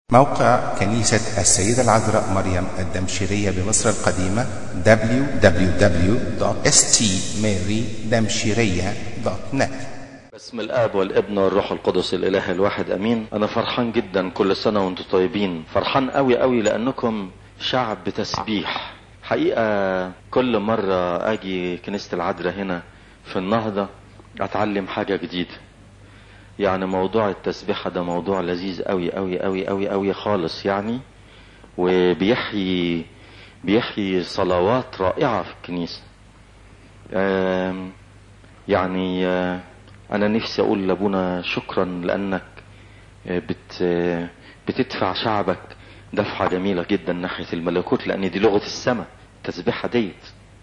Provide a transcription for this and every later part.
موقع كنيسة السيدة العذراء مريم الدمشقية بمصر القديمة www.stmarydamshiriya.net باسم الاب والابن والروح القدس الاله الواحد امين انا فرحان جدا كل سنه وانتم طيبين فرحان قوي قوي لانكم شعب تسبيح حقيقه كل مره اجي كنيسه العذراء هنا في النهضه اتعلم حاجه جديده يعني موضوع التسبيحة ده موضوع لذيذ قوي قوي قوي قوي قوي خالص يعني وبيحيي بيحيي صلوات رائعة في الكنيسة آم، يعني آه، أنا نفسي أقول لأبونا شكرا لأنك آه، بت آه، بتدفع شعبك دفعة جميلة جدا ناحية الملكوت لأن دي لغة السماء التسبيحة ديت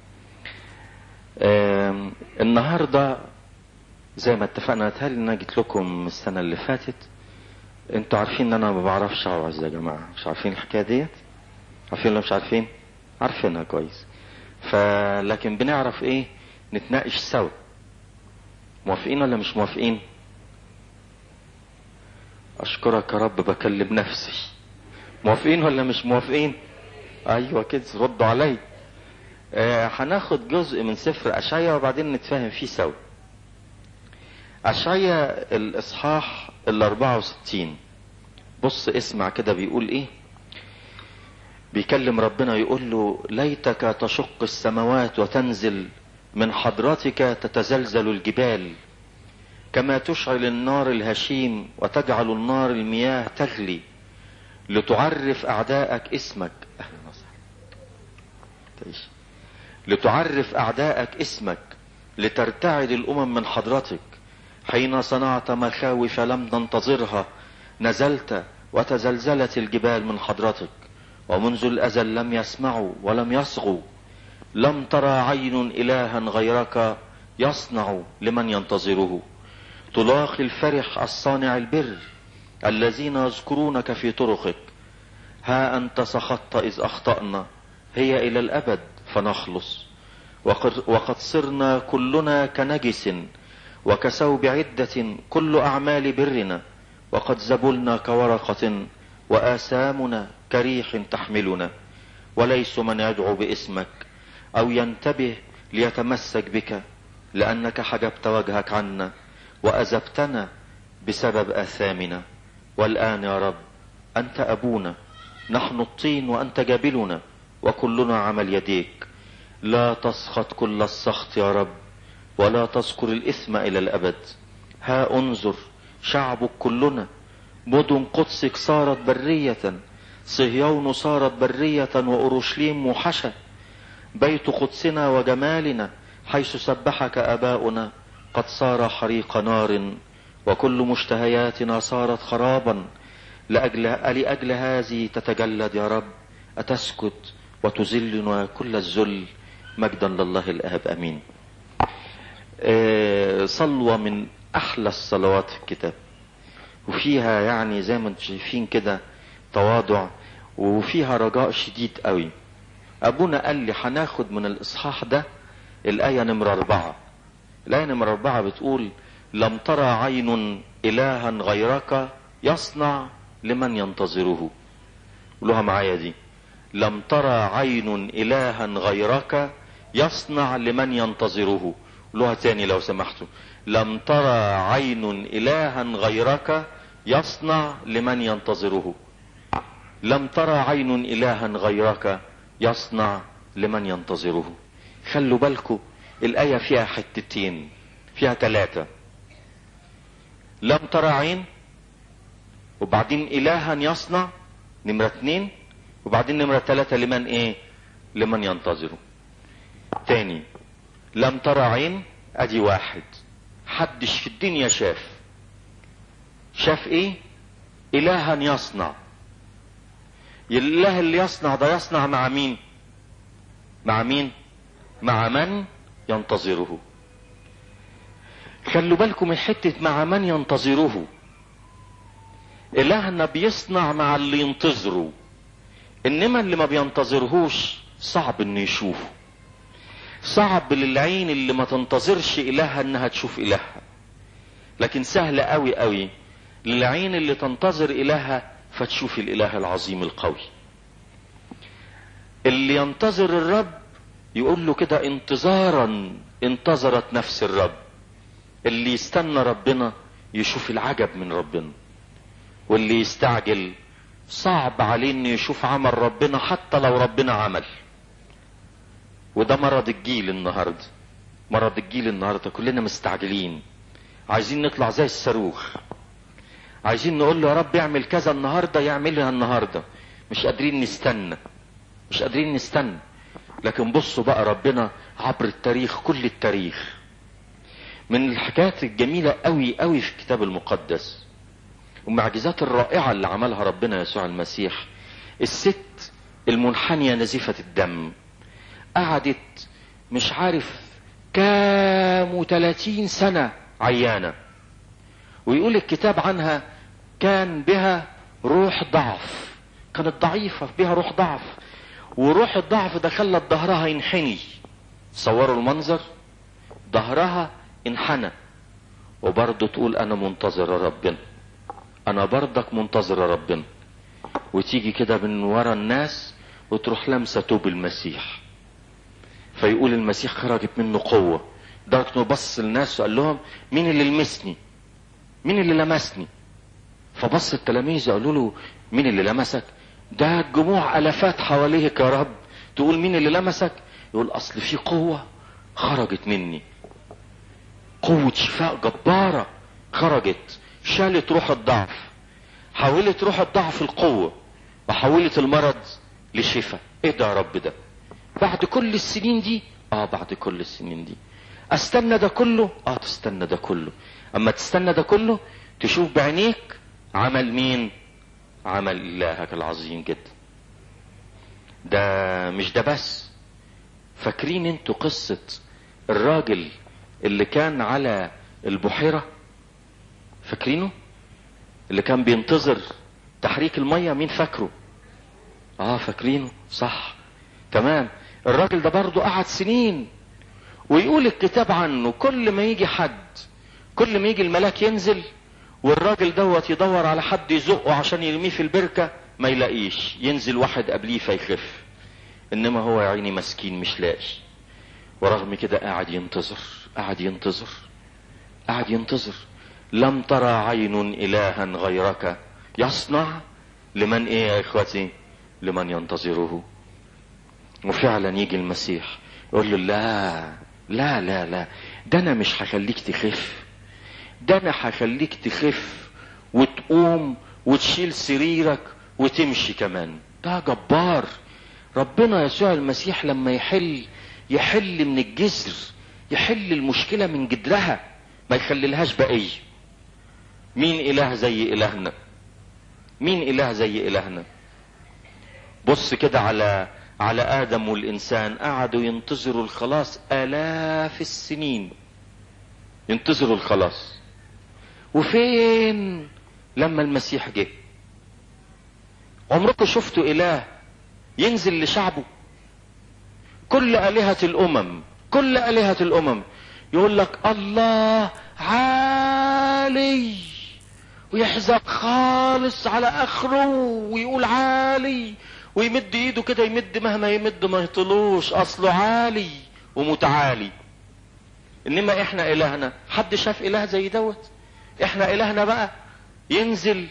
آم، النهارده زي ما اتفقنا اتهيألي ان انا جيت لكم السنه اللي فاتت انتوا عارفين ان انا ما بعرفش اوعظ يا جماعه مش عارفين الحكايه ديت عارفين ولا مش عارفين عارفينها كويس فلكن بنعرف ايه نتناقش سوا موافقين ولا مش موافقين اشكرك يا رب بكلم نفسي موافقين ولا مش موافقين ايوه كده ردوا علي آه هناخد جزء من سفر اشعيا وبعدين نتفاهم فيه سوا أشعيا الإصحاح ال 64 بص اسمع كده بيقول إيه بيكلم ربنا يقول له ليتك تشق السماوات وتنزل من حضرتك تتزلزل الجبال كما تشعل النار الهشيم وتجعل النار المياه تغلي لتعرف أعداءك اسمك أهلا وسهلا تعيش لتعرف أعداءك اسمك لترتعد الأمم من حضرتك حين صنعت مخاوف لم ننتظرها نزلت وتزلزلت الجبال من حضرتك ومنذ الأزل لم يسمعوا ولم يصغوا لم ترى عين إلها غيرك يصنع لمن ينتظره تلاقي الفرح الصانع البر الذين يذكرونك في طرقك ها أنت سخطت إذ أخطأنا هي إلى الأبد فنخلص وقد, وقد صرنا كلنا كنجس وكثوب عدة كل أعمال برنا وقد زبلنا كورقة وآثامنا كريح تحملنا وليس من يدعو باسمك أو ينتبه ليتمسك بك لأنك حجبت وجهك عنا وأذبتنا بسبب آثامنا والآن يا رب أنت أبونا نحن الطين وأنت جابلنا وكلنا عمل يديك لا تسخط كل السخط يا رب ولا تذكر الإثم إلى الأبد ها انظر شعبك كلنا مدن قدسك صارت برية صهيون صارت برية وأورشليم موحشة بيت قدسنا وجمالنا حيث سبحك أباؤنا قد صار حريق نار وكل مشتهياتنا صارت خرابا لأجل, لأجل هذه تتجلد يا رب أتسكت وتذلنا كل الذل مجدا لله الآب أمين صلوة من أحلى الصلوات في الكتاب وفيها يعني زي ما انتم شايفين كده تواضع وفيها رجاء شديد قوي أبونا قال لي هناخد من الإصحاح ده الآية نمرة أربعة الآية نمرة أربعة بتقول لم ترى عين إلها غيرك يصنع لمن ينتظره قولوها معايا دي لم ترى عين إلها غيرك يصنع لمن ينتظره قولوها تاني لو سمحتوا لم ترى عين إلها غيرك يصنع لمن ينتظره لم ترى عين إلها غيرك يصنع لمن ينتظره خلوا بالكم الآية فيها حتتين فيها ثلاثة لم ترى عين وبعدين إلها يصنع نمرة اتنين وبعدين نمرة ثلاثة لمن ايه لمن ينتظره تاني لم ترى عين ادي واحد حدش في الدنيا شاف شاف ايه الها يصنع الاله اللي يصنع ده يصنع مع مين مع مين مع من ينتظره خلوا بالكم من حتة مع من ينتظره الهنا بيصنع مع اللي ينتظره انما اللي ما بينتظرهوش صعب انه يشوفه صعب للعين اللي ما تنتظرش الهها انها تشوف الهها لكن سهل قوي قوي للعين اللي تنتظر إلهها فتشوف الاله العظيم القوي اللي ينتظر الرب يقول له كده انتظارا انتظرت نفس الرب اللي يستنى ربنا يشوف العجب من ربنا واللي يستعجل صعب عليه انه يشوف عمل ربنا حتى لو ربنا عمل وده مرض الجيل النهارده مرض الجيل النهارده كلنا مستعجلين عايزين نطلع زي الصاروخ عايزين نقول له يا رب اعمل كذا النهارده يعملها النهارده مش قادرين نستنى مش قادرين نستنى لكن بصوا بقى ربنا عبر التاريخ كل التاريخ من الحكايات الجميلة قوي قوي في الكتاب المقدس والمعجزات الرائعة اللي عملها ربنا يسوع المسيح الست المنحنية نزيفة الدم قعدت مش عارف كام وتلاتين سنة عيانة ويقول الكتاب عنها كان بها روح ضعف كانت ضعيفة بها روح ضعف وروح الضعف ده خلت ظهرها ينحني تصوروا المنظر ظهرها انحنى وبرضه تقول انا منتظرة ربنا انا برضك منتظرة ربنا وتيجي كده من ورا الناس وتروح لمسة توب المسيح فيقول المسيح خرجت منه قوة درجة انه بص للناس وقال لهم مين اللي لمسني مين اللي لمسني فبص التلاميذ قالوا له مين اللي لمسك ده الجموع الافات حواليك يا رب تقول مين اللي لمسك يقول اصل في قوة خرجت مني قوة شفاء جبارة خرجت شالت روح الضعف حولت روح الضعف القوة وحولت المرض لشفاء ايه ده يا رب ده بعد كل السنين دي اه بعد كل السنين دي استنى ده كله اه تستنى ده كله اما تستنى ده كله تشوف بعينيك عمل مين عمل الهك العظيم جدا ده مش ده بس فاكرين انتوا قصة الراجل اللي كان على البحيرة فاكرينه اللي كان بينتظر تحريك المية مين فاكره اه فاكرينه صح تمام الراجل ده برضه قعد سنين ويقول الكتاب عنه كل ما يجي حد كل ما يجي الملاك ينزل والراجل دوت يدور على حد يزقه عشان يرميه في البركة ما يلاقيش ينزل واحد قبليه فيخف انما هو يا عيني مسكين مش لاقي ورغم كده قاعد ينتظر قاعد ينتظر قاعد ينتظر لم ترى عين الها غيرك يصنع لمن ايه يا اخوتي لمن ينتظره وفعلا يجي المسيح يقول له لا لا لا لا ده انا مش هخليك تخف ده انا هخليك تخف وتقوم وتشيل سريرك وتمشي كمان ده جبار ربنا يسوع المسيح لما يحل يحل من الجسر يحل المشكلة من جدرها ما يخليلهاش بقية مين اله زي الهنا مين اله زي الهنا بص كده على على ادم والانسان قعدوا ينتظروا الخلاص الاف السنين ينتظروا الخلاص وفين لما المسيح جه عمركم شفتوا اله ينزل لشعبه كل الهة الامم كل الهة الامم يقول لك الله عالي ويحزق خالص على اخره ويقول عالي ويمد ايده كده يمد مهما يمد ما يطلوش اصله عالي ومتعالي انما احنا الهنا حد شاف اله زي دوت احنا الهنا بقى ينزل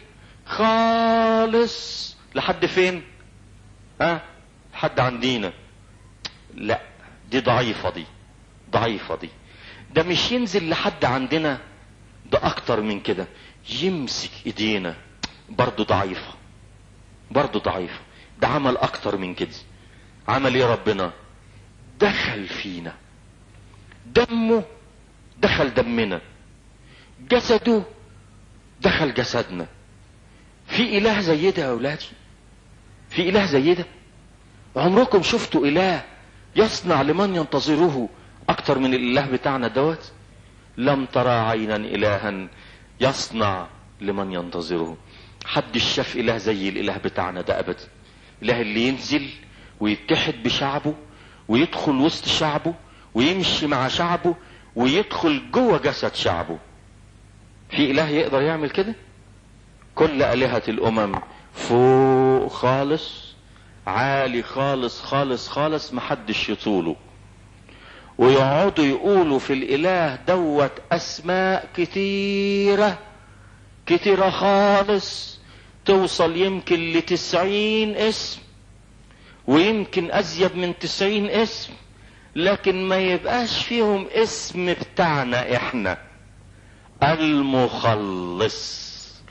خالص لحد فين ها لحد عندينا لا دي ضعيفة دي ضعيفة دي ده مش ينزل لحد عندنا ده اكتر من كده يمسك ايدينا برضو ضعيفة برضو ضعيفة ده عمل اكتر من كده عمل ايه ربنا دخل فينا دمه دخل دمنا جسده دخل جسدنا في اله زي ده يا اولادي في اله زي ده عمركم شفتوا اله يصنع لمن ينتظره اكتر من الاله بتاعنا دوت لم ترى عينا الها يصنع لمن ينتظره حدش شاف اله زي الاله بتاعنا ده ابدا اله اللي ينزل ويتحد بشعبه ويدخل وسط شعبه ويمشي مع شعبه ويدخل جوه جسد شعبه في اله يقدر يعمل كده كل الهة الامم فوق خالص عالي خالص خالص خالص محدش يطوله ويقعدوا يقولوا في الاله دوت اسماء كتيرة كتيرة خالص توصل يمكن لتسعين اسم ويمكن ازيد من تسعين اسم لكن ما يبقاش فيهم اسم بتاعنا احنا المخلص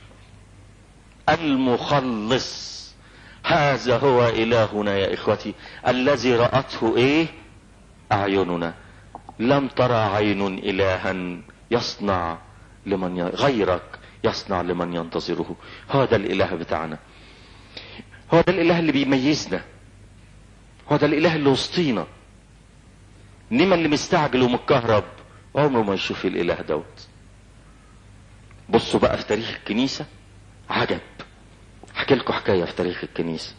المخلص هذا هو الهنا يا اخوتي الذي رأته ايه اعيننا لم ترى عين الها يصنع لمن ي... غيرك يصنع لمن ينتظره هذا الاله بتاعنا هو ده الاله اللي بيميزنا هو ده الاله اللي وسطينا انما اللي مستعجل ومتكهرب عمره ما يشوف الاله دوت بصوا بقى في تاريخ الكنيسة عجب احكي لكم حكاية في تاريخ الكنيسة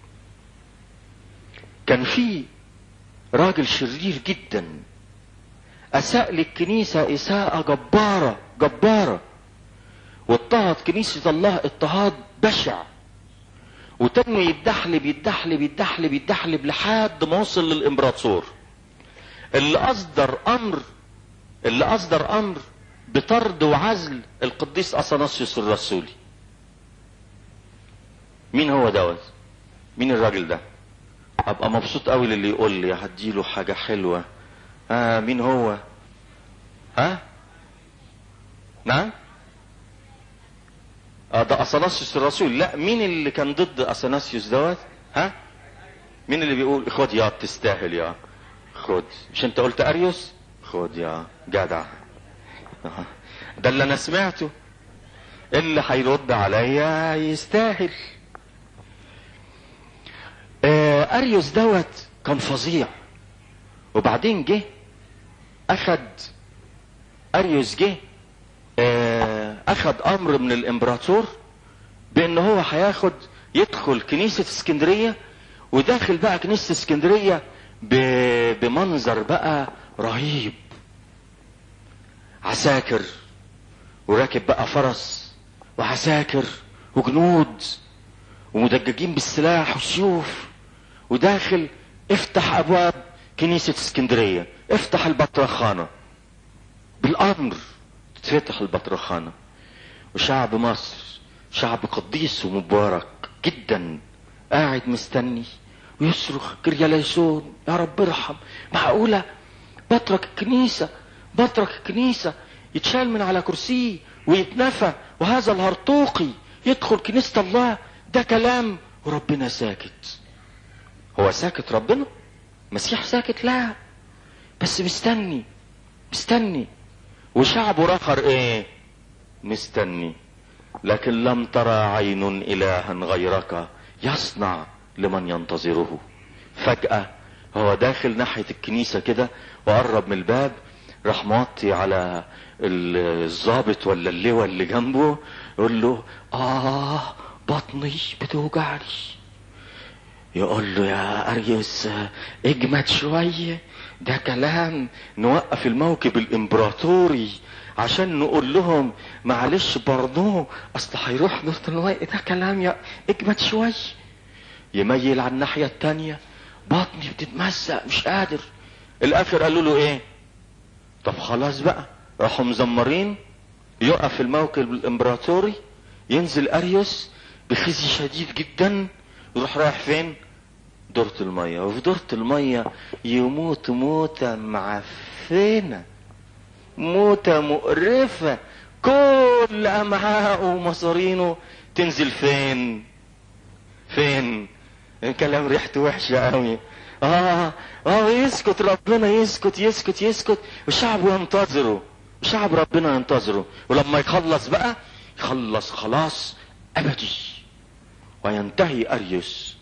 كان في راجل شرير جدا اساء للكنيسة اساءة جبارة جبارة واضطهد كنيسة الله اضطهاد بشع وتم يتدحلب يتدحلب يتدحلب يتدحلب لحد ما وصل للامبراطور اللي اصدر امر اللي اصدر امر بطرد وعزل القديس اثناسيوس الرسولي مين هو دوت مين الراجل ده ابقى مبسوط قوي للي يقول لي هديله حاجه حلوه آه مين هو ها نعم اه ده اثناسيوس الرسول لا مين اللي كان ضد اثناسيوس دوت ها مين اللي بيقول خد يا تستاهل يا خد مش انت قلت اريوس خد يا جدع ده اللي انا سمعته اللي هيرد عليا يستاهل آه اريوس دوت كان فظيع وبعدين جه اخد اريوس جه آه اخد امر من الامبراطور بان هو هياخد يدخل كنيسة اسكندرية وداخل بقى كنيسة اسكندرية بمنظر بقى رهيب عساكر وراكب بقى فرس وعساكر وجنود ومدججين بالسلاح والسيوف وداخل افتح ابواب كنيسة اسكندرية افتح البطرخانة بالامر تتفتح البطرخانة وشعب مصر شعب قديس ومبارك جدا قاعد مستني ويصرخ كرياليسون يا رب ارحم معقولة بترك الكنيسة بترك الكنيسة يتشال من على كرسيه ويتنفى وهذا الهرطوقي يدخل كنيسة الله ده كلام وربنا ساكت هو ساكت ربنا مسيح ساكت لا بس مستني مستني وشعبه رخر ايه مستني لكن لم ترى عين الها غيرك يصنع لمن ينتظره فجأة هو داخل ناحية الكنيسة كده وقرب من الباب راح موطي على الظابط ولا اللواء اللي جنبه يقول له اه بطني بتوجعني يقول له يا اريوس اجمد شوية ده كلام نوقف الموكب الامبراطوري عشان نقول لهم معلش برضو اصل هيروح نص الوقت ده كلام يا اجمد شوية يميل على الناحية التانية بطني بتتمزق مش قادر الاخر قالوا له ايه طب خلاص بقى راحوا مزمرين يقف الموكب الامبراطوري ينزل اريوس بخزي شديد جدا يروح رايح فين دورة المية وفي دورة المية يموت موتة معفنة موتة مقرفة كل امعاءه ومصارينه تنزل فين فين كلام ريحته وحشة قوي اه اه يسكت ربنا يسكت يسكت يسكت والشعب ينتظره وشعب ربنا ينتظره ولما يخلص بقى يخلص خلاص ابدي وينتهي اريوس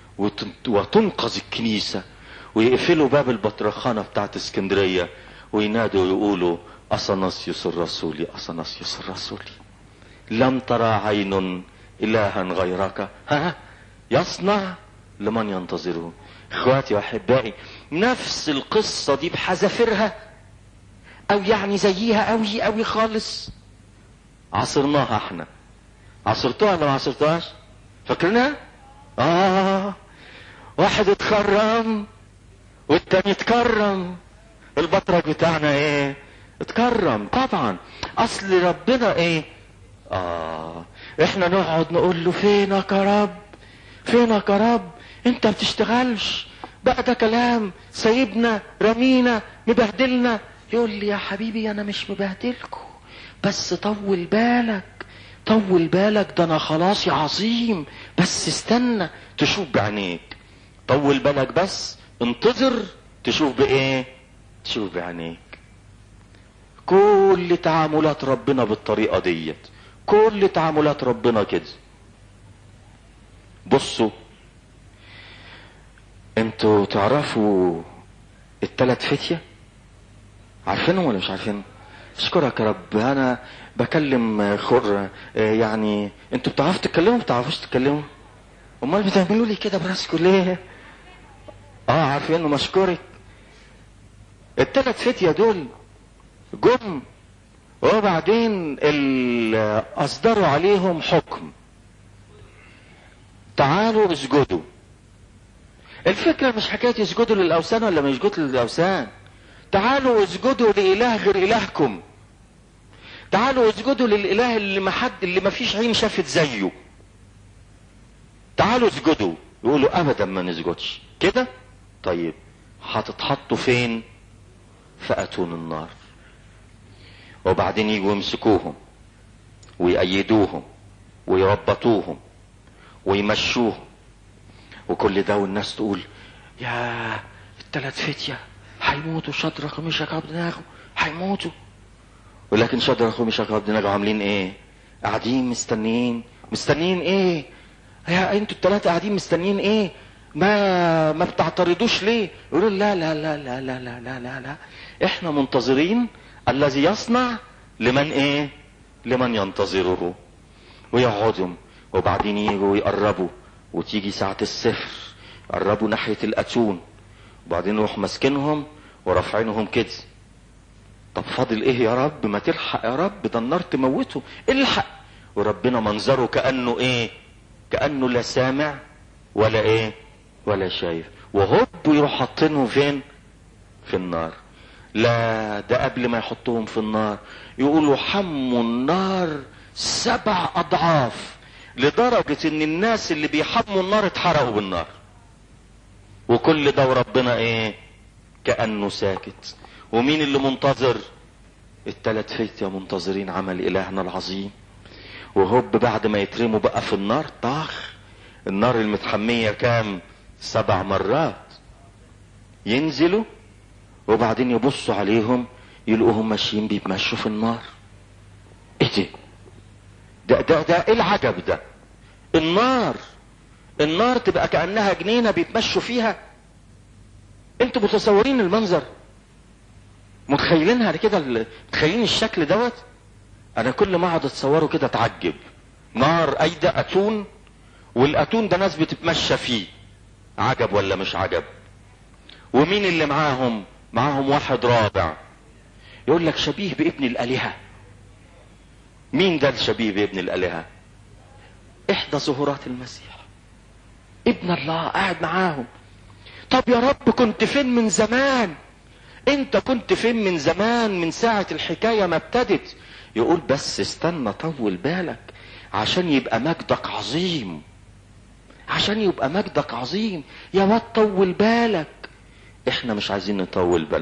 وتنقذ الكنيسة ويقفلوا باب البطرخانة بتاعت اسكندرية وينادوا ويقولوا اثناسيوس الرسولي اثناسيوس الرسولي لم ترى عين الها غيرك ها يصنع لمن ينتظره اخواتي واحبائي نفس القصة دي بحذافيرها او يعني زيها قوي قوي خالص عصرناها احنا عصرتوها ولا ما عصرتوهاش فاكرينها اه واحد اتكرم والتاني اتكرم البطرك بتاعنا ايه اتكرم طبعا اصل ربنا ايه اه احنا نقعد نقول له فينك يا رب فينك يا رب انت بتشتغلش بقى ده كلام سايبنا رمينا مبهدلنا يقول لي يا حبيبي انا مش مبهدلكوا بس طول بالك طول بالك ده انا خلاص يا عظيم بس استنى تشوف بعينيك طول بالك بس انتظر تشوف بايه تشوف بعينيك كل تعاملات ربنا بالطريقة ديت كل تعاملات ربنا كده بصوا انتوا تعرفوا التلات فتية عارفينهم ولا مش عارفينهم اشكرك يا رب انا بكلم خر يعني انتوا بتعرفوا تتكلموا بتعرفوش تتكلموا امال بتعملوا لي كده براسكم ليه اه عارفين مشكورك التلات فتية دول جم وبعدين اصدروا عليهم حكم تعالوا اسجدوا الفكرة مش حكاية يسجدوا للأوثان ولا ما يسجدوا للأوثان تعالوا اسجدوا لإله غير إلهكم تعالوا اسجدوا للإله اللي ما حد اللي ما فيش عين شافت زيه تعالوا اسجدوا يقولوا أبدا ما نسجدش كده طيب هتتحطوا فين فأتون النار وبعدين يجوا يمسكوهم ويأيدوهم ويربطوهم ويمشوهم وكل ده والناس تقول يا التلات فتية هيموتوا شدرخ وميشك عبد ناغو هيموتوا ولكن شدرخ وميشك عبد ناغو عاملين ايه قاعدين مستنيين مستنيين ايه يا انتوا التلاتة قاعدين مستنيين ايه ما ما بتعترضوش ليه يقولوا لا لا لا لا لا لا لا لا, لا. احنا منتظرين الذي يصنع لمن ايه لمن ينتظره ويقعدوا وبعدين يجوا يقربوا وتيجي ساعة الصفر قربوا ناحية الأتون وبعدين نروح ماسكينهم ورافعينهم كده طب فاضل ايه يا رب ما تلحق يا رب ده النار تموته الحق وربنا منظره كأنه ايه كأنه لا سامع ولا ايه ولا شايف وهوب يروح حاطينهم فين في النار لا ده قبل ما يحطوهم في النار يقولوا حموا النار سبع اضعاف لدرجة ان الناس اللي بيحموا النار اتحرقوا بالنار وكل ده وربنا ايه كأنه ساكت ومين اللي منتظر التلات فتية منتظرين عمل الهنا العظيم وهوب بعد ما يترموا بقى في النار طاخ النار المتحمية كام سبع مرات ينزلوا وبعدين يبصوا عليهم يلقوهم ماشيين بيتمشوا في النار ايه ده ده ده ايه العجب ده النار النار تبقى كأنها جنينة بيتمشوا فيها انتوا متصورين المنظر متخيلينها كده متخيلين الشكل دوت انا كل ما اقعد اتصوره كده اتعجب نار ايده اتون والاتون ده ناس بتتمشى فيه عجب ولا مش عجب ومين اللي معاهم معاهم واحد رابع يقول لك شبيه بابن الالهه مين ده الشبيه بابن الالهه احدى ظهورات المسيح ابن الله قاعد معاهم طب يا رب كنت فين من زمان انت كنت فين من زمان من ساعة الحكاية ما ابتدت يقول بس استنى طول بالك عشان يبقى مجدك عظيم عشان يبقى مجدك عظيم يا واد طول بالك احنا مش عايزين نطول بالنا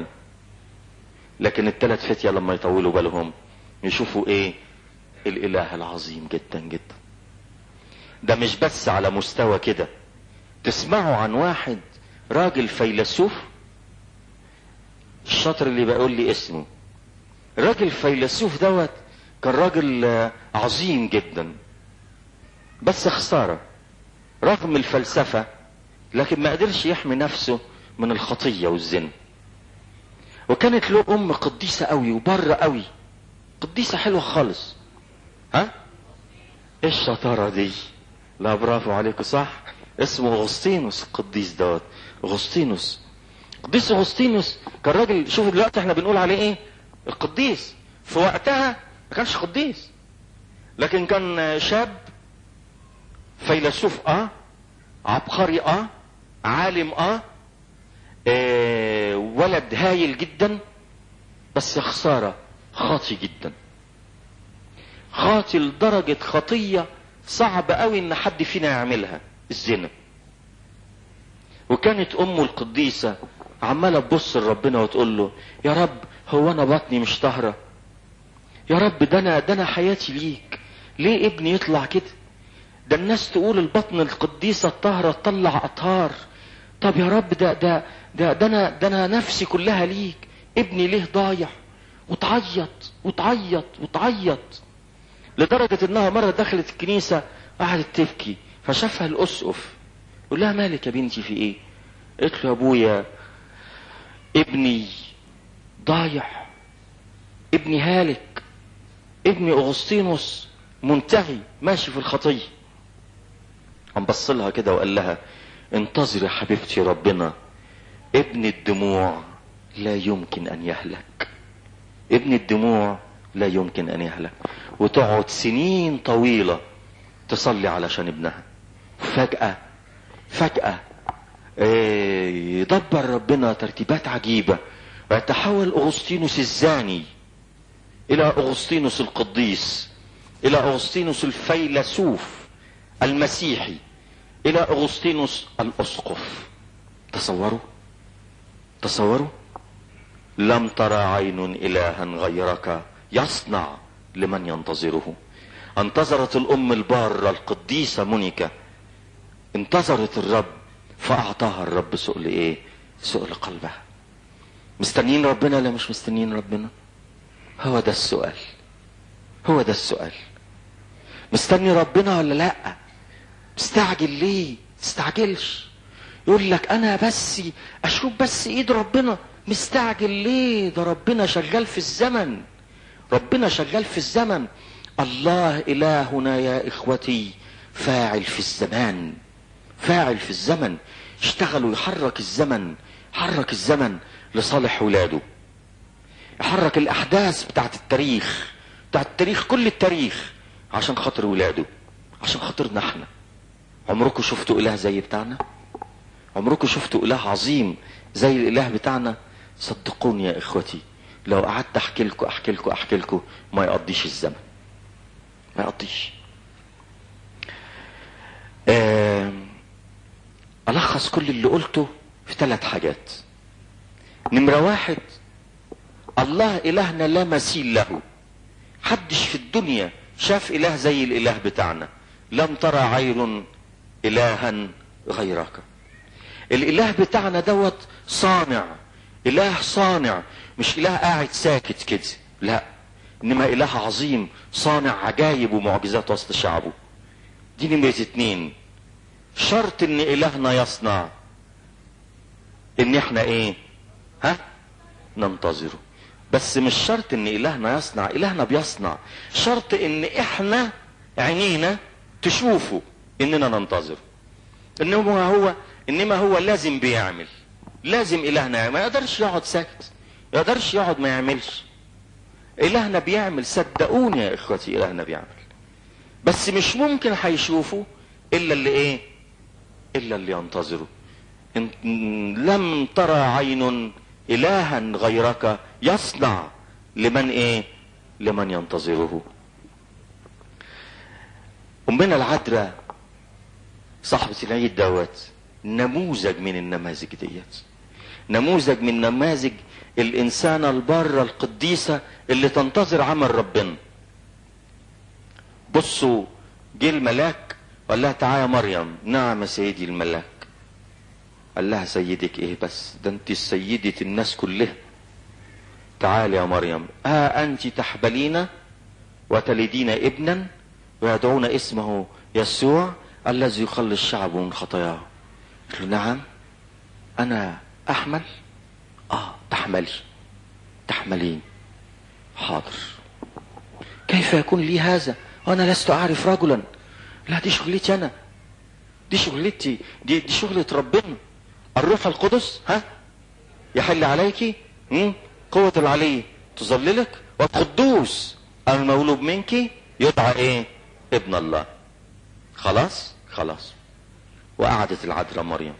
لكن التلات فتية لما يطولوا بالهم يشوفوا ايه الاله العظيم جدا جدا ده مش بس على مستوى كده تسمعوا عن واحد راجل فيلسوف الشاطر اللي بقول لي اسمه راجل فيلسوف دوت كان راجل عظيم جدا بس خسارة رغم الفلسفة لكن ما قدرش يحمي نفسه من الخطية والزنا وكانت له ام قديسة قوي وبره قوي قديسة حلوة خالص ها ايه الشطارة دي لا برافو عليكم صح اسمه اغسطينوس القديس دوت اغسطينوس قديس اغسطينوس كان راجل شوفوا دلوقتي احنا بنقول عليه ايه القديس في وقتها ما كانش قديس لكن كان شاب فيلسوف اه عبقري اه عالم اه, آه ولد هايل جدا بس يا خسارة خاطي جدا خاطي لدرجة خطية صعب قوي ان حد فينا يعملها الزنا وكانت امه القديسة عمالة تبص لربنا وتقول له يا رب هو انا بطني مش طاهرة يا رب ده انا ده انا حياتي ليك ليه ابني يطلع كده ده الناس تقول البطن القديسة الطاهرة تطلع اطهار طب يا رب ده ده ده ده انا ده انا نفسي كلها ليك ابني ليه ضايع وتعيط وتعيط وتعيط لدرجة انها مرة دخلت الكنيسة قعدت تبكي فشافها الاسقف قول لها مالك يا بنتي في ايه قلت له يا ابويا ابني ضايع ابني هالك ابني اغسطينوس منتهي ماشي في الخطيه قام بص لها كده وقال لها انتظري يا حبيبتي ربنا ابن الدموع لا يمكن ان يهلك ابن الدموع لا يمكن ان يهلك وتقعد سنين طويله تصلي علشان ابنها فجاه فجاه إيه يدبر ربنا ترتيبات عجيبه ويتحول اغسطينوس الزاني الى اغسطينوس القديس الى اغسطينوس الفيلسوف المسيحي الى اغسطينوس الاسقف تصوروا تصوروا لم ترى عين الها غيرك يصنع لمن ينتظره انتظرت الام البارة القديسة مونيكا انتظرت الرب فاعطاها الرب سؤل ايه سؤل قلبها مستنيين ربنا ولا مش مستنيين ربنا هو ده السؤال هو ده السؤال مستني ربنا ولا لا مستعجل ليه تستعجلش يقول لك انا بس اشوف بس ايد ربنا مستعجل ليه ده ربنا شغال في الزمن ربنا شغال في الزمن الله الهنا يا اخوتي فاعل في الزمان فاعل في الزمن اشتغل ويحرك الزمن حرك الزمن لصالح ولاده يحرك الاحداث بتاعت التاريخ بتاعت التاريخ كل التاريخ عشان خاطر ولاده عشان خاطرنا احنا عمركم شفتوا اله زي بتاعنا عمركم شفتوا اله عظيم زي الاله بتاعنا صدقوني يا اخوتي لو قعدت احكي لكم احكي لكم احكي لكم ما يقضيش الزمن ما يقضيش الخص كل اللي قلته في ثلاث حاجات نمرة واحد الله الهنا لا مثيل له حدش في الدنيا شاف اله زي الاله بتاعنا لم ترى عين الها غيرك الاله بتاعنا دوت صانع اله صانع مش اله قاعد ساكت كده لا انما اله عظيم صانع عجايب ومعجزات وسط شعبه دي نمرة اتنين شرط ان الهنا يصنع ان احنا ايه ها ننتظره بس مش شرط ان الهنا يصنع الهنا بيصنع شرط ان احنا عينينا تشوفه اننا ننتظر انما هو انما هو لازم بيعمل لازم الهنا ما يقدرش يقعد ساكت ما يقدرش يقعد ما يعملش الهنا بيعمل صدقوني يا اخوتي الهنا بيعمل بس مش ممكن هيشوفه الا اللي ايه الا اللي ينتظره إن لم ترى عين الها غيرك يصنع لمن ايه لمن ينتظره امنا العذراء صاحبة العيد دوت نموذج من النماذج ديت نموذج من نماذج الانسانة البارة القديسة اللي تنتظر عمل ربنا بصوا جه الملاك قال لها تعالى يا مريم نعم يا سيدي الملاك قال لها سيدك ايه بس ده انت سيدة الناس كلها تعالي يا مريم ها انت تحبلين وتلدين ابنا ويدعون اسمه يسوع الذي يخلص الشعب من خطاياه قلت له نعم انا احمل اه تحملي تحملين حاضر كيف يكون لي هذا وانا لست اعرف رجلا لا دي شغلتي انا دي شغلتي دي, دي شغلة ربنا الروح القدس ها يحل عليك قوة العلي تظللك والقدوس المولود منك يدعى ايه ابن الله خلاص خلاص وقعدت العذراء مريم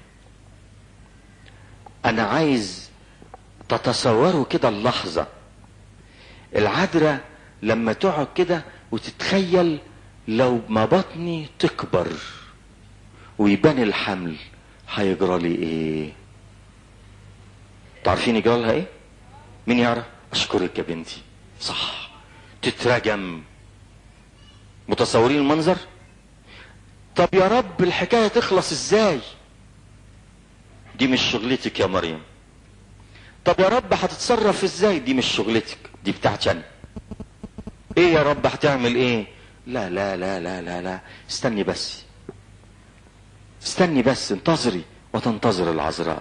انا عايز تتصوروا كده اللحظة العذراء لما تقعد كده وتتخيل لو ما بطني تكبر ويبان الحمل هيجرى لي ايه تعرفين يجرى لها ايه مين يعرف اشكرك يا بنتي صح تترجم متصورين المنظر طب يا رب الحكاية تخلص ازاي دي مش شغلتك يا مريم طب يا رب هتتصرف ازاي دي مش شغلتك دي بتاعتي انا ايه يا رب هتعمل ايه لا لا لا لا لا لا استني بس استني بس انتظري وتنتظر العذراء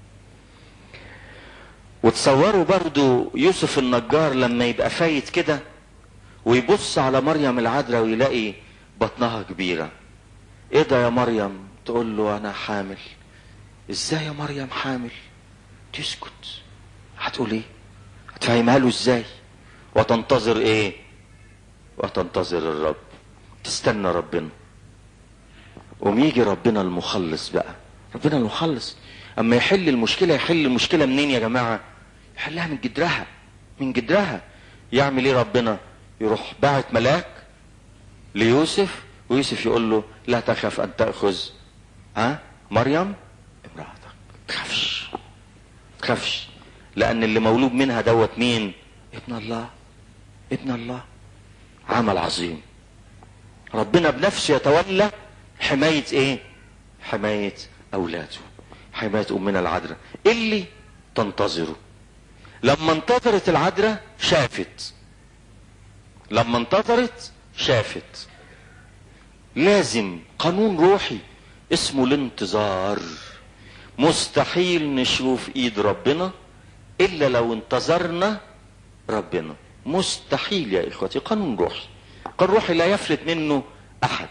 وتصوروا برضو يوسف النجار لما يبقى فايت كده ويبص على مريم العذراء ويلاقي بطنها كبيرة ايه ده يا مريم تقول له انا حامل ازاي يا مريم حامل تسكت هتقول ايه هتفهمها له ازاي وتنتظر ايه وتنتظر الرب تستنى ربنا وميجي ربنا المخلص بقى ربنا المخلص اما يحل المشكله يحل المشكله منين يا جماعه يحلها من جدرها من جدرها يعمل ايه ربنا يروح باعت ملاك ليوسف ويوسف يقول له لا تخف ان تاخذ ها مريم امراتك تخافش تخافش لان اللي مولود منها دوت مين ابن الله ابن الله عمل عظيم ربنا بنفسه يتولى حماية ايه حماية اولاده حماية امنا العذراء اللي تنتظره لما انتظرت العذراء شافت لما انتظرت شافت لازم قانون روحي اسمه الانتظار مستحيل نشوف ايد ربنا الا لو انتظرنا ربنا مستحيل يا اخوتي قانون روحي قانون روحي لا يفلت منه احد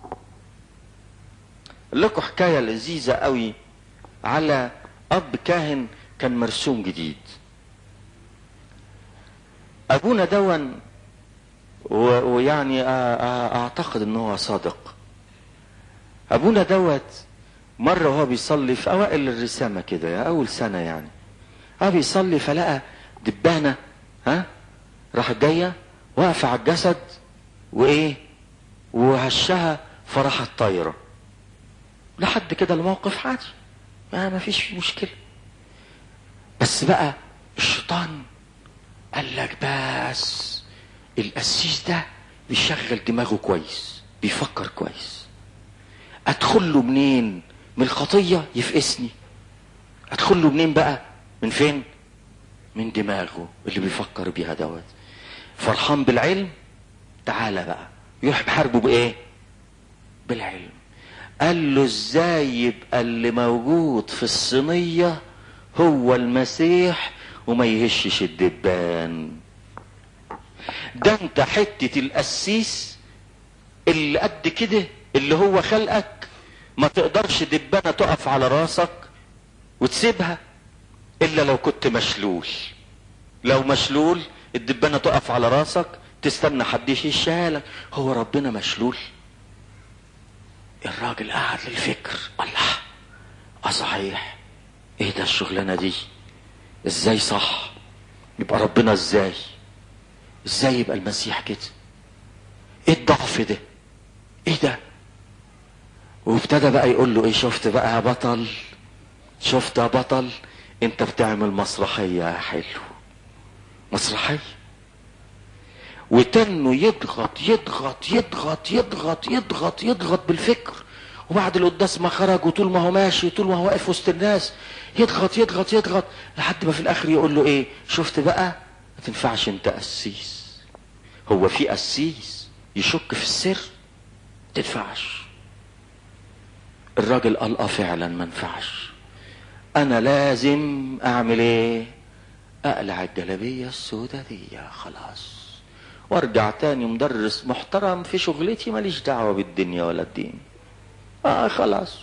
لكم حكايه لذيذه قوي على اب كاهن كان مرسوم جديد ابونا دون ويعني اعتقد ان هو صادق ابونا دوت مرة وهو بيصلي في اوائل الرسامة كده يا اول سنة يعني اه بيصلي فلقى دبانة ها راحت جاية واقفة على الجسد وايه وهشها فراحت طايرة لحد كده الموقف عادي ما ما فيش مشكلة بس بقى الشيطان قال لك بس القسيس ده بيشغل دماغه كويس بيفكر كويس ادخل له منين من الخطية يفقسني ادخل له منين بقى من فين من دماغه اللي بيفكر بيها دوت فرحان بالعلم تعالى بقى يروح بحاربه بايه بالعلم قال له ازاي يبقى اللي موجود في الصينية هو المسيح وما يهشش الدبان ده انت حتة القسيس اللي قد كده اللي هو خلقك ما تقدرش دبانة تقف على راسك وتسيبها الا لو كنت مشلول لو مشلول الدبانة تقف على راسك تستنى حد يشيلها لك هو ربنا مشلول الراجل قعد للفكر الله اه صحيح ايه ده الشغلانه دي ازاي صح يبقى ربنا ازاي ازاي يبقى المسيح كده ايه الضعف ده ايه ده وابتدى بقى يقول له ايه شفت بقى يا بطل شفت يا بطل انت بتعمل مسرحية يا حلو مسرحية وتنه يضغط يضغط يضغط يضغط يضغط يضغط بالفكر وبعد القداس ما خرج وطول ما هو ماشي طول ما هو واقف وسط الناس يضغط يضغط يضغط لحد ما في الاخر يقول له ايه شفت بقى ما تنفعش انت قسيس هو في قسيس يشك في السر تنفعش الراجل قال اه فعلا ما ينفعش انا لازم اعمل ايه اقلع الجلابية السوداء دي خلاص وارجع تاني مدرس محترم في شغلتي ماليش دعوة بالدنيا ولا الدين اه خلاص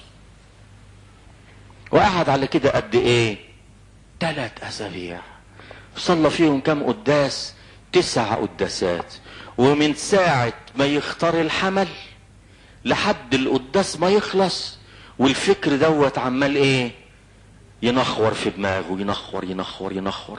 وقعد على كده قد ايه ثلاث اسابيع صلى فيهم كم قداس تسع قداسات ومن ساعة ما يختار الحمل لحد القداس ما يخلص والفكر دوت عمال ايه ينخور في دماغه ينخور ينخور ينخور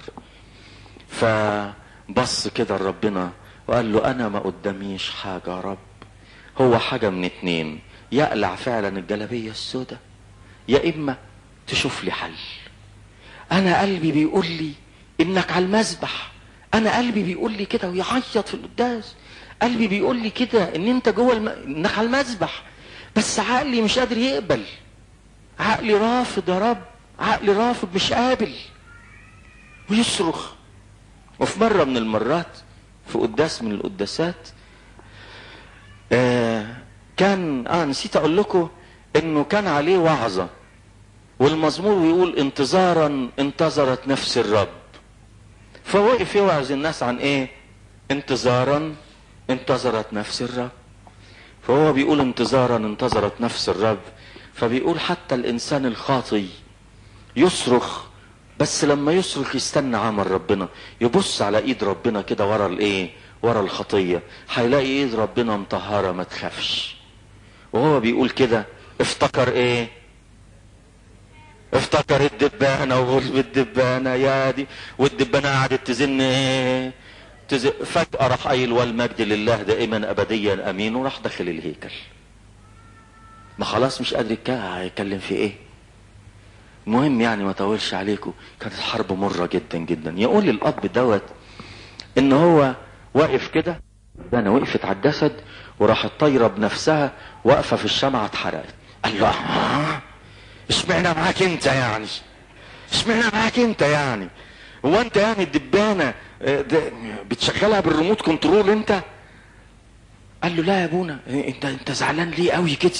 فبص كده لربنا وقال له انا ما قداميش حاجة يا رب هو حاجة من اتنين يقلع فعلا الجلابية السوداء يا اما تشوف لي حل انا قلبي بيقول لي انك على المذبح انا قلبي بيقول لي كده ويعيط في القداس قلبي بيقول لي كده ان انت جوه الم... انك على المذبح بس عقلي مش قادر يقبل عقلي رافض يا رب عقلي رافض مش قابل ويصرخ وفي مرة من المرات في قداس من القداسات آه كان اه نسيت اقول لكم انه كان عليه وعظة والمزمور بيقول انتظارا انتظرت نفس الرب فوقف يوعظ الناس عن ايه انتظارا انتظرت نفس الرب فهو بيقول انتظارا انتظرت نفس الرب فبيقول حتى الانسان الخاطي يصرخ بس لما يصرخ يستنى عمل ربنا يبص على ايد ربنا كده ورا الايه ورا الخطيه هيلاقي ايد ربنا مطهره ما تخافش وهو بيقول كده افتكر ايه افتكر الدبانه وغلب الدبانه يا دي والدبانه قعدت تزن ايه تز... فجاه راح قايل والمجد لله دائما ابديا امين وراح داخل الهيكل ما خلاص مش قادر يتكلم في ايه المهم يعني ما طولش عليكم كانت حرب مرة جدا جدا يقول الاب دوت ان هو واقف كده انا وقفت على الجسد وراحت طايره بنفسها واقفه في الشمعه اتحرقت قال له آه اشمعنى معاك انت يعني اشمعنى معاك انت يعني هو انت يعني الدبانه بتشغلها بالريموت كنترول انت قال له لا يا ابونا انت انت زعلان ليه قوي كده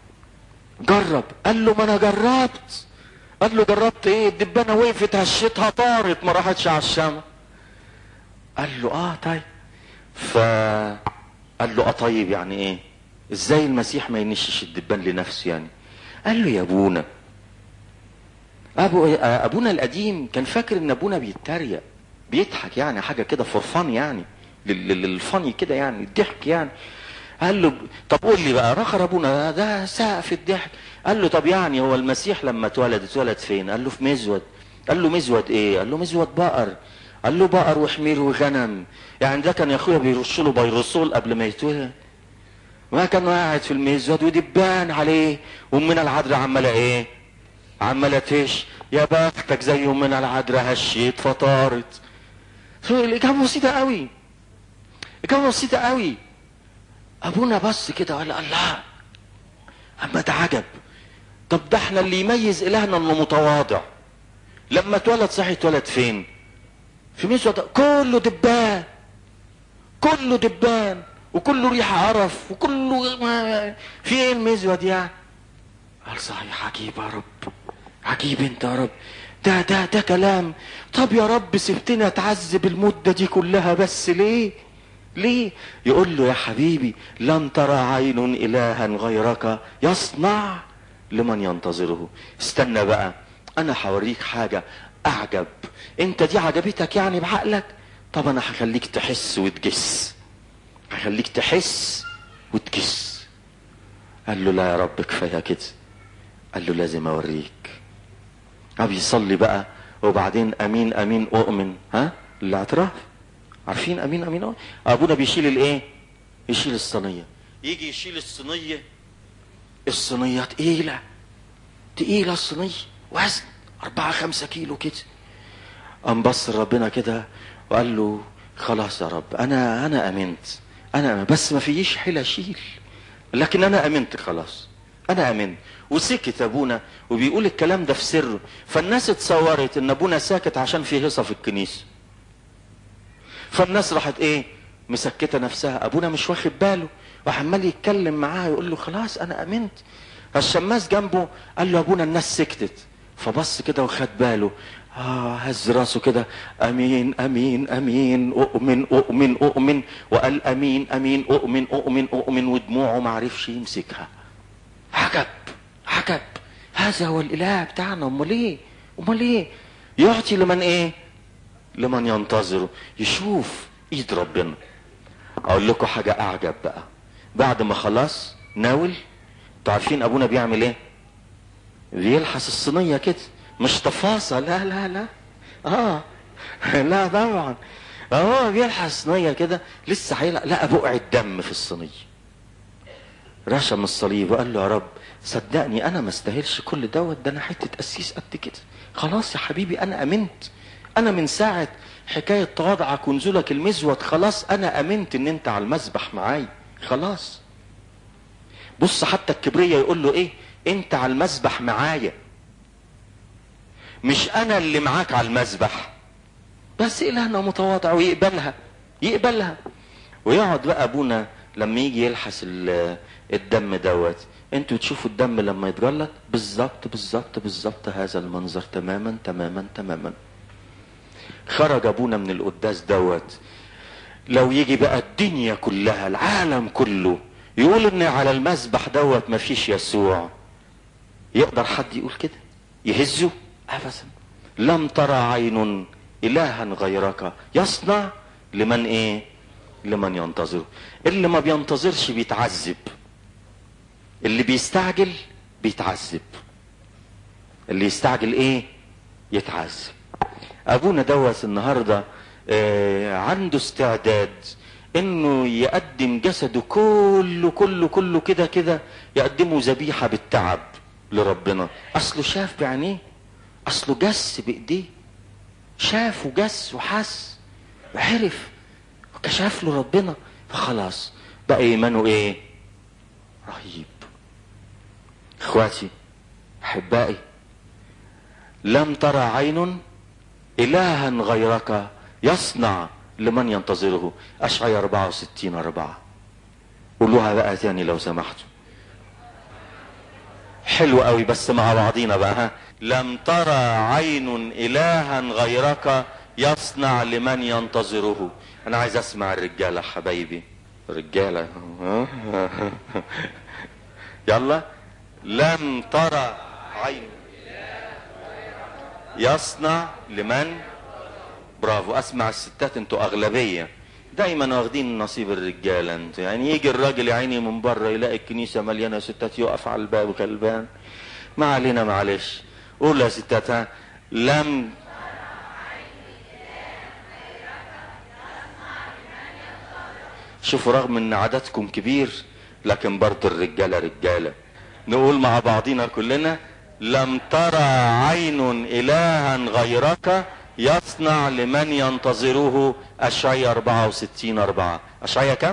جرب قال له ما انا جربت قال له جربت ايه الدبانه وقفت هشيتها طارت ما راحتش على الشمع قال له اه طيب ف قال له اه طيب يعني ايه ازاي المسيح ما ينشش الدبان لنفسه يعني قال له يا ابونا ابو ابونا القديم كان فاكر ان ابونا بيتريق بيضحك يعني حاجه كده فور يعني للفني كده يعني الضحك يعني قال له طب قول لي بقى رخر ابونا ده سقف الضحك قال له طب يعني هو المسيح لما اتولد اتولد فين قال له في مزود قال له مزود ايه قال له مزود بقر قال له بقر وحمير وغنم يعني ده كان يا اخويا بيرش له بيرسول قبل ما يتولد ما كان قاعد في المزود ودبان عليه وامنا العذراء عماله ايه عماله تش يا بختك زي امنا العذراء هشيت فطارت الاجابه بسيطه قوي اجابه بسيطه قوي ابونا بص كده وقال الله اما ده عجب طب ده احنا اللي يميز الهنا انه متواضع لما اتولد صحيح اتولد فين في مزود كله دبان كله دبان وكله ريحه قرف وكله في ايه المزود يعني قال صحيح عجيب يا رب عجيب انت يا رب ده ده ده كلام طب يا رب سبتني اتعذب المده دي كلها بس ليه ليه يقول له يا حبيبي لن ترى عين الها غيرك يصنع لمن ينتظره استنى بقى انا هوريك حاجة اعجب انت دي عجبتك يعني بعقلك طب انا هخليك تحس وتجس هخليك تحس وتجس قال له لا يا رب كفايه كده قال له لازم اوريك ابي يصلي بقى وبعدين امين امين اؤمن ها الاعتراف عارفين امين امين أؤمن؟ ابونا بيشيل الايه يشيل الصينيه يجي يشيل الصينيه الصينيه تقيله تقيله الصينيه وزن أربعة خمسة كيلو كده قام بص ربنا كده وقال له خلاص يا رب انا انا امنت انا بس ما فيش حيله اشيل لكن انا امنت خلاص انا امنت وسكت ابونا وبيقول الكلام ده في سره فالناس اتصورت ان ابونا ساكت عشان في هيصه في الكنيسه فالناس راحت ايه مسكته نفسها ابونا مش واخد باله وعمال يتكلم معاها يقول له خلاص انا امنت الشماس جنبه قال له ابونا الناس سكتت فبص كده وخد باله آه هز راسه كده امين امين امين اؤمن اؤمن اؤمن وقال امين امين اؤمن اؤمن اؤمن ودموعه ما عرفش يمسكها عجب عجب هذا هو الاله بتاعنا امال ايه امال ايه يعطي لمن ايه لمن ينتظره يشوف ايد ربنا اقول لكم حاجه اعجب بقى بعد ما خلاص ناول انتوا عارفين ابونا بيعمل ايه بيلحس الصينيه كده مش تفاصه لا لا لا اه لا طبعا هو بيلحس صينيه كده لسه هيلحق لقى بقع الدم في الصينيه رشم الصليب وقال له يا رب صدقني انا ما استاهلش كل دوت ده انا حته قسيس قد كده خلاص يا حبيبي انا امنت انا من ساعه حكايه تواضعك ونزولك المزود خلاص انا امنت ان انت على المسبح معاي خلاص بص حتى الكبريه يقول له ايه انت على المسبح معايا مش انا اللي معاك على المسبح بس الهنا متواضع ويقبلها يقبلها ويقعد بقى ابونا لما يجي يلحس ال- الدم دوت انتوا تشوفوا الدم لما يتجلط بالظبط بالظبط بالظبط هذا المنظر تماما تماما تماما خرج ابونا من القداس دوت لو يجي بقى الدنيا كلها العالم كله يقول ان على المسبح دوت مفيش يسوع يقدر حد يقول كده يهزه ابدا لم ترى عين الها غيرك يصنع لمن ايه لمن ينتظره اللي ما بينتظرش بيتعذب اللي بيستعجل بيتعذب اللي يستعجل ايه يتعذب ابونا دوت النهارده آه عنده استعداد انه يقدم جسده كله كله كله كده كده يقدمه ذبيحه بالتعب لربنا اصله شاف بعينيه اصله جس بايديه شاف وجس وحس وعرف وكشف له ربنا فخلاص بقى ايمانه ايه رهيب اخواتي احبائي لم ترى عين الها غيرك يصنع لمن ينتظره اشعيا 64 4 قولوها بقى تاني لو سمحتوا حلو قوي بس مع بعضينا بقى ها لم ترى عين الها غيرك يصنع لمن ينتظره انا عايز اسمع الرجاله حبايبي رجاله يلا لم ترى عين يصنع لمن برافو اسمع الستات انتوا اغلبيه دايما واخدين نصيب الرجاله انتوا يعني يجي الراجل يا عيني من بره يلاقي الكنيسه مليانه ستات يقف على الباب غلبان ما علينا معلش قول يا ستات ها لم شوفوا رغم ان عددكم كبير لكن برضه الرجاله رجاله نقول مع بعضينا كلنا لم ترى عين الها غيرك يصنع لمن ينتظره اشعيا 64 4 اشعيا كم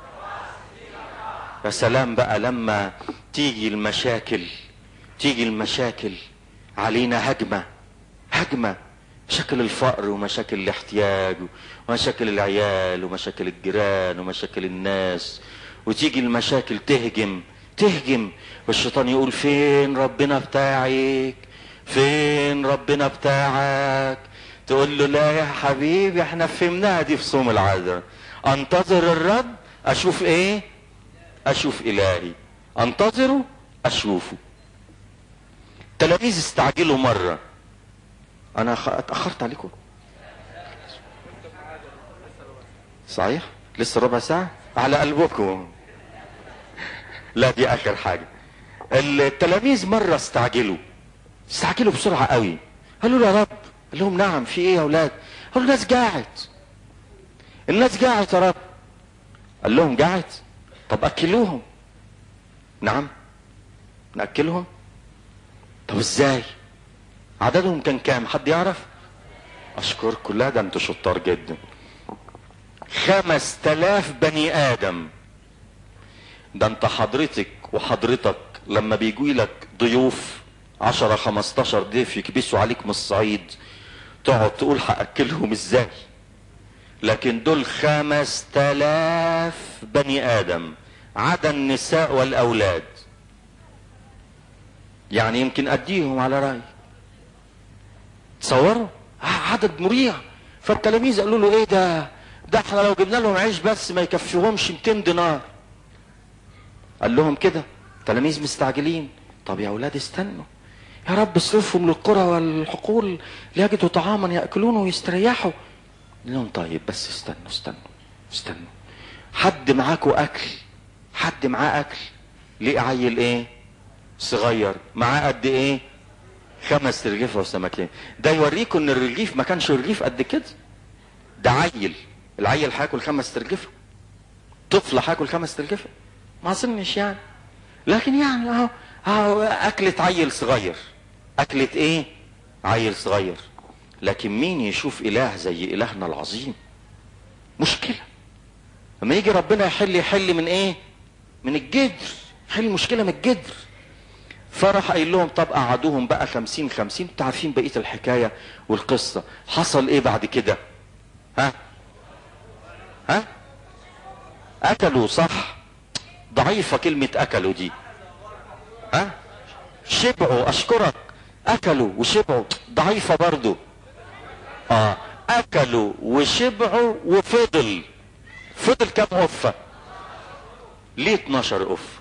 يا سلام بقى لما تيجي المشاكل تيجي المشاكل علينا هجمه هجمه مشاكل الفقر ومشاكل الاحتياج ومشاكل العيال ومشاكل الجيران ومشاكل الناس وتيجي المشاكل تهجم تهجم والشيطان يقول فين ربنا بتاعك فين ربنا بتاعك تقول له لا يا حبيبي احنا فهمناها دي في صوم العذراء انتظر الرب اشوف ايه اشوف الهي انتظره اشوفه التلاميذ استعجلوا مره انا خ- اتاخرت عليكم صحيح لسه ربع ساعه على قلبكم لا دي اخر حاجه التلاميذ مره استعجلوا استعجلوا بسرعه قوي قالوا له يا رب قال لهم نعم في ايه يا اولاد قالوا الناس جاعت الناس جاعت يا رب قال لهم جاعت طب اكلوهم نعم ناكلهم طب ازاي عددهم كان كام حد يعرف اشكركم لا ده انتوا شطار جدا خمس تلاف بني ادم ده انت حضرتك وحضرتك لما بيجي لك ضيوف عشرة خمستاشر ضيف يكبسوا عليك من الصعيد تقعد تقول هأكلهم ازاي لكن دول خمس تلاف بني ادم عدا النساء والاولاد يعني يمكن اديهم على رأي تصوروا عدد مريع فالتلاميذ قالوا له ايه ده ده احنا لو جبنا لهم عيش بس ما يكفيهمش 200 دينار قال لهم كده تلاميذ مستعجلين طب يا اولاد استنوا يا رب اصرفهم للقرى والحقول ليجدوا طعاما ياكلونه ويستريحوا قال لهم طيب بس استنوا استنوا استنوا حد معاكوا اكل حد معاه اكل ليه عيل ايه صغير معاه قد ايه خمس رغيف وسمكتين ده يوريكم ان الرغيف ما كانش رغيف قد كده ده عيل العيل هياكل خمس ترجفه طفل هياكل خمس ترجفه ما اظنش يعني لكن يعني اهو اهو اكلة عيل صغير اكلة ايه عيل صغير لكن مين يشوف اله زي الهنا العظيم مشكلة لما يجي ربنا يحل يحل من ايه من الجدر يحل المشكلة من الجدر فراح قايل لهم طب قعدوهم بقى خمسين خمسين انتوا عارفين بقية الحكاية والقصة حصل ايه بعد كده ها ها اكلوا صح ضعيفة كلمة اكلوا دي ها شبعوا اشكرك اكلوا وشبعوا ضعيفة برضو اه اكلوا وشبعوا وفضل فضل كم قفة ليه 12 قفة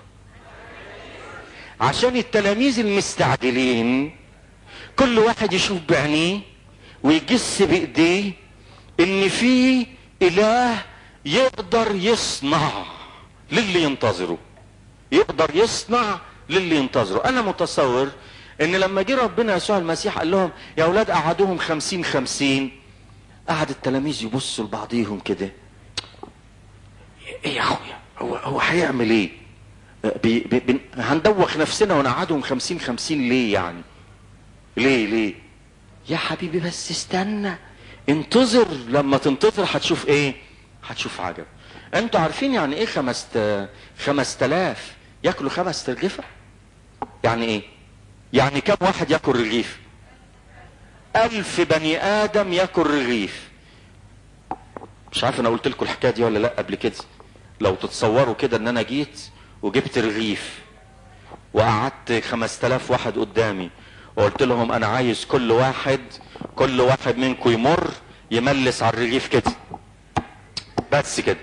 عشان التلاميذ المستعجلين كل واحد يشوف بعينيه ويجس بايديه ان في اله يقدر يصنع للي ينتظره يقدر يصنع للي ينتظره انا متصور ان لما جه ربنا يسوع المسيح قال لهم يا اولاد قعدوهم خمسين خمسين قعد التلاميذ يبصوا لبعضيهم كده ايه يا اخويا هو هو هيعمل ايه بي بي بي هندوخ نفسنا ونقعدهم خمسين خمسين ليه يعني ليه ليه يا حبيبي بس استنى انتظر لما تنتظر هتشوف ايه هتشوف عجب انتوا عارفين يعني ايه خمس خمس تلاف ياكلوا خمس ترغيفة يعني ايه يعني كم واحد ياكل رغيف الف بني ادم ياكل رغيف مش عارف انا قلت لكم الحكايه دي ولا لا قبل كده لو تتصوروا كده ان انا جيت وجبت رغيف وقعدت خمس تلاف واحد قدامي وقلت لهم انا عايز كل واحد كل واحد منكم يمر يملس على الرغيف كده بس كده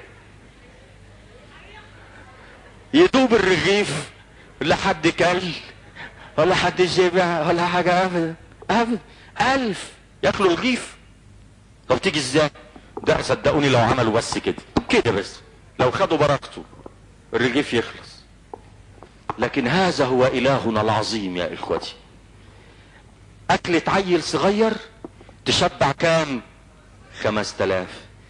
يدوب الرغيف لا حد كل ولا حد شبع ولا حاجة ابدا ابدا الف ياكلوا رغيف طب تيجي ازاي ده صدقوني لو عملوا بس كده كده بس لو خدوا بركته الرغيف يخلص لكن هذا هو الهنا العظيم يا اخوتي اكلة عيل صغير تشبع كام خمس تلاف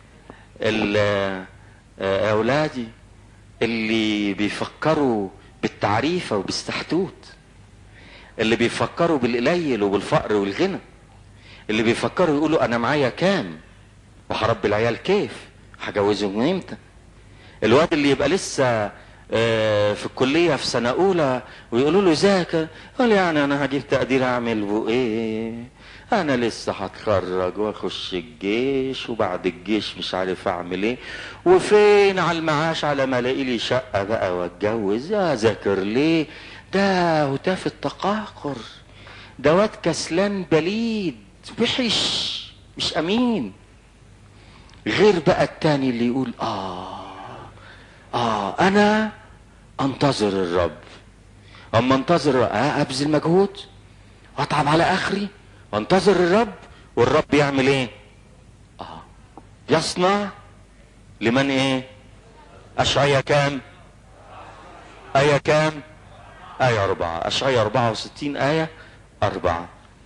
اولادي اللي بيفكروا بالتعريفة وبالسحتوت اللي بيفكروا بالقليل وبالفقر والغنى اللي بيفكروا يقولوا انا معايا كام وهربي العيال كيف هجوزهم من امتى الواد اللي يبقى لسه في الكلية في سنة أولى ويقولوا له ذاكر قال يعني أنا هجيب تقدير أعمل بو إيه أنا لسه هتخرج وأخش الجيش وبعد الجيش مش عارف أعمل إيه وفين على المعاش على ما ألاقي لي شقة بقى وأتجوز يا ذاكر ليه ده هتاف التقهقر ده واد كسلان بليد وحش مش أمين غير بقى التاني اللي يقول آه آه أنا انتظر الرب اما انتظر آه ابذل مجهود واتعب على اخري وانتظر الرب والرب يعمل ايه اه يصنع لمن ايه اشعيا كام ايه كام ايه اربعة اشعيا اربعة وستين ايه اربعة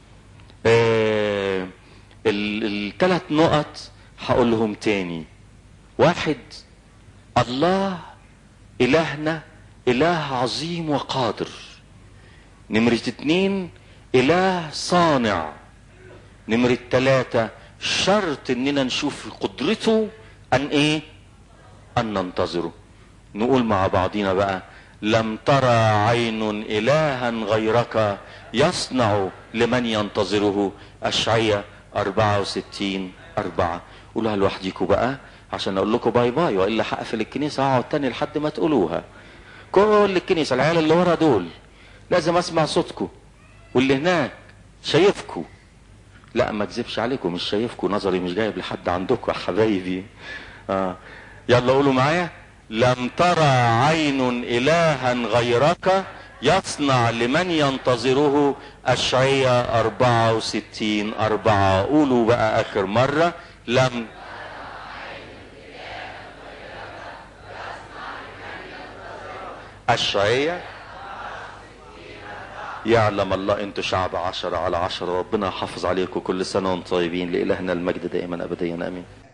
آه الثلاث نقط هقولهم تاني واحد الله الهنا اله عظيم وقادر نمرة اتنين اله صانع نمرة تلاتة شرط اننا نشوف قدرته ان ايه ان ننتظره نقول مع بعضينا بقى لم ترى عين الها غيرك يصنع لمن ينتظره اشعية اربعة وستين اربعة قولها لوحديكوا بقى عشان اقول لكم باي باي والا هقفل الكنيسه اقعد تاني لحد ما تقولوها كل الكنيسه العيال اللي ورا دول لازم اسمع صوتكم واللي هناك شايفكم لا ما اكذبش عليكم مش شايفكم نظري مش جايب لحد عندكم يا حبايبي اه يلا قولوا معايا لم ترى عين الها غيرك يصنع لمن ينتظره أشعية أربعة وستين أربعة قولوا بقى آخر مرة لم أشعية يعلم الله انتوا شعب عشرة على عشرة ربنا يحافظ عليكم كل سنة وانتم طيبين لإلهنا المجد دائما أبديا آمين